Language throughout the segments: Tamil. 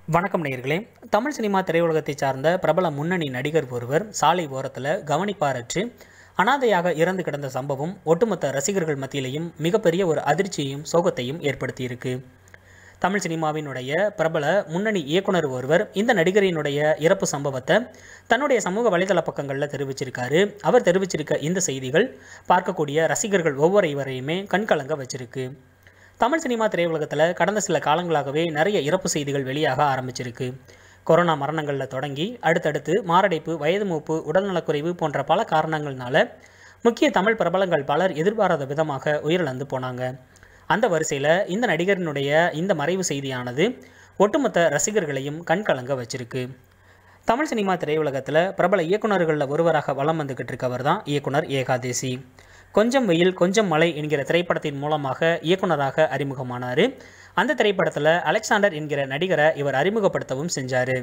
வணக்கம் நேயர்களே தமிழ் சினிமா திரையுலகத்தை சார்ந்த பிரபல முன்னணி நடிகர் ஒருவர் சாலை ஓரத்தில் கவனிப்பாரற்று அனாதையாக இறந்து கிடந்த சம்பவம் ஒட்டுமொத்த ரசிகர்கள் மத்தியிலையும் மிகப்பெரிய ஒரு அதிர்ச்சியையும் சோகத்தையும் ஏற்படுத்தியிருக்கு தமிழ் சினிமாவினுடைய பிரபல முன்னணி இயக்குனர் ஒருவர் இந்த நடிகரினுடைய இறப்பு சம்பவத்தை தன்னுடைய சமூக வலைதள பக்கங்களில் தெரிவிச்சிருக்காரு அவர் தெரிவிச்சிருக்க இந்த செய்திகள் பார்க்கக்கூடிய ரசிகர்கள் ஒவ்வொருவரையுமே கண்கலங்க வச்சிருக்கு தமிழ் சினிமா திரையுலகத்தில் கடந்த சில காலங்களாகவே நிறைய இறப்பு செய்திகள் வெளியாக ஆரம்பிச்சிருக்கு கொரோனா மரணங்களில் தொடங்கி அடுத்தடுத்து மாரடைப்பு வயது மூப்பு உடல்நலக்குறைவு போன்ற பல காரணங்கள்னால முக்கிய தமிழ் பிரபலங்கள் பலர் எதிர்பாராத விதமாக உயிரிழந்து போனாங்க அந்த வரிசையில் இந்த நடிகரினுடைய இந்த மறைவு செய்தியானது ஒட்டுமொத்த ரசிகர்களையும் கண்கலங்க வச்சிருக்கு தமிழ் சினிமா திரையுலகத்தில் பிரபல இயக்குனர்களில் ஒருவராக வலம் வந்துக்கிட்டு இருக்கவர் தான் இயக்குனர் ஏகாதேசி கொஞ்சம் வெயில் கொஞ்சம் மழை என்கிற திரைப்படத்தின் மூலமாக இயக்குனராக அறிமுகமானார் அந்த திரைப்படத்தில் அலெக்சாண்டர் என்கிற நடிகரை இவர் அறிமுகப்படுத்தவும் செஞ்சார்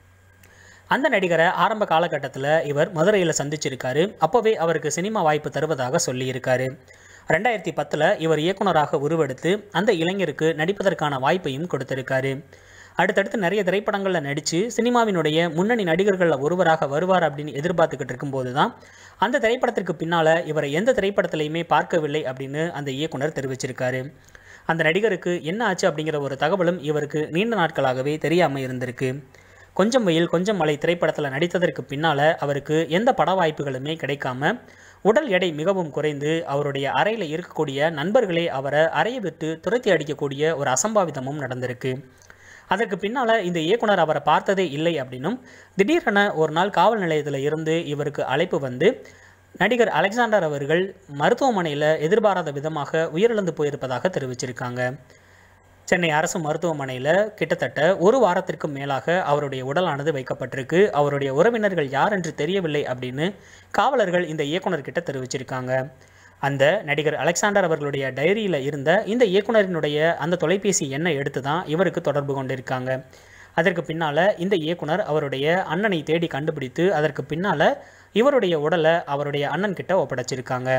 அந்த நடிகரை ஆரம்ப காலகட்டத்தில் இவர் மதுரையில் சந்திச்சிருக்காரு அப்போவே அவருக்கு சினிமா வாய்ப்பு தருவதாக சொல்லியிருக்காரு ரெண்டாயிரத்தி பத்தில் இவர் இயக்குனராக உருவெடுத்து அந்த இளைஞருக்கு நடிப்பதற்கான வாய்ப்பையும் கொடுத்திருக்காரு அடுத்தடுத்து நிறைய திரைப்படங்களில் நடித்து சினிமாவினுடைய முன்னணி நடிகர்களில் ஒருவராக வருவார் அப்படின்னு எதிர்பார்த்துக்கிட்டு இருக்கும்போது தான் அந்த திரைப்படத்திற்கு பின்னால் இவரை எந்த திரைப்படத்திலையுமே பார்க்கவில்லை அப்படின்னு அந்த இயக்குனர் தெரிவிச்சிருக்காரு அந்த நடிகருக்கு என்ன ஆச்சு அப்படிங்கிற ஒரு தகவலும் இவருக்கு நீண்ட நாட்களாகவே தெரியாமல் இருந்திருக்கு கொஞ்சம் வெயில் கொஞ்சம் மழை திரைப்படத்தில் நடித்ததற்கு பின்னால் அவருக்கு எந்த பட வாய்ப்புகளுமே கிடைக்காம உடல் எடை மிகவும் குறைந்து அவருடைய அறையில் இருக்கக்கூடிய நண்பர்களே அவரை அறையை விட்டு துரத்தி அடிக்கக்கூடிய ஒரு அசம்பாவிதமும் நடந்திருக்கு அதற்கு பின்னால் இந்த இயக்குனர் அவரை பார்த்ததே இல்லை அப்படின்னும் திடீரென ஒரு நாள் காவல் நிலையத்தில் இருந்து இவருக்கு அழைப்பு வந்து நடிகர் அலெக்சாண்டர் அவர்கள் மருத்துவமனையில் எதிர்பாராத விதமாக உயிரிழந்து போயிருப்பதாக தெரிவிச்சிருக்காங்க சென்னை அரசு மருத்துவமனையில் கிட்டத்தட்ட ஒரு வாரத்திற்கு மேலாக அவருடைய உடலானது வைக்கப்பட்டிருக்கு அவருடைய உறவினர்கள் யார் என்று தெரியவில்லை அப்படின்னு காவலர்கள் இந்த இயக்குனர்கிட்ட தெரிவிச்சிருக்காங்க அந்த நடிகர் அலெக்சாண்டர் அவர்களுடைய டைரியில் இருந்த இந்த இயக்குனரினுடைய அந்த தொலைபேசி எண்ணை எடுத்து தான் இவருக்கு தொடர்பு கொண்டிருக்காங்க அதற்கு பின்னால் இந்த இயக்குனர் அவருடைய அண்ணனை தேடி கண்டுபிடித்து அதற்கு பின்னால் இவருடைய உடலை அவருடைய அண்ணன் கிட்ட ஒப்படைச்சிருக்காங்க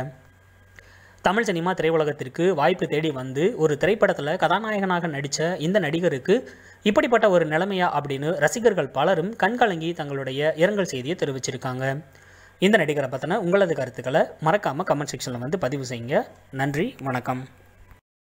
தமிழ் சினிமா திரையுலகத்திற்கு வாய்ப்பு தேடி வந்து ஒரு திரைப்படத்தில் கதாநாயகனாக நடித்த இந்த நடிகருக்கு இப்படிப்பட்ட ஒரு நிலைமையா அப்படின்னு ரசிகர்கள் பலரும் கண்கலங்கி தங்களுடைய இரங்கல் செய்தியை தெரிவிச்சிருக்காங்க இந்த நடிகரை பற்றின உங்களது கருத்துக்களை மறக்காமல் கமெண்ட் செக்ஷனில் வந்து பதிவு செய்யுங்க நன்றி வணக்கம்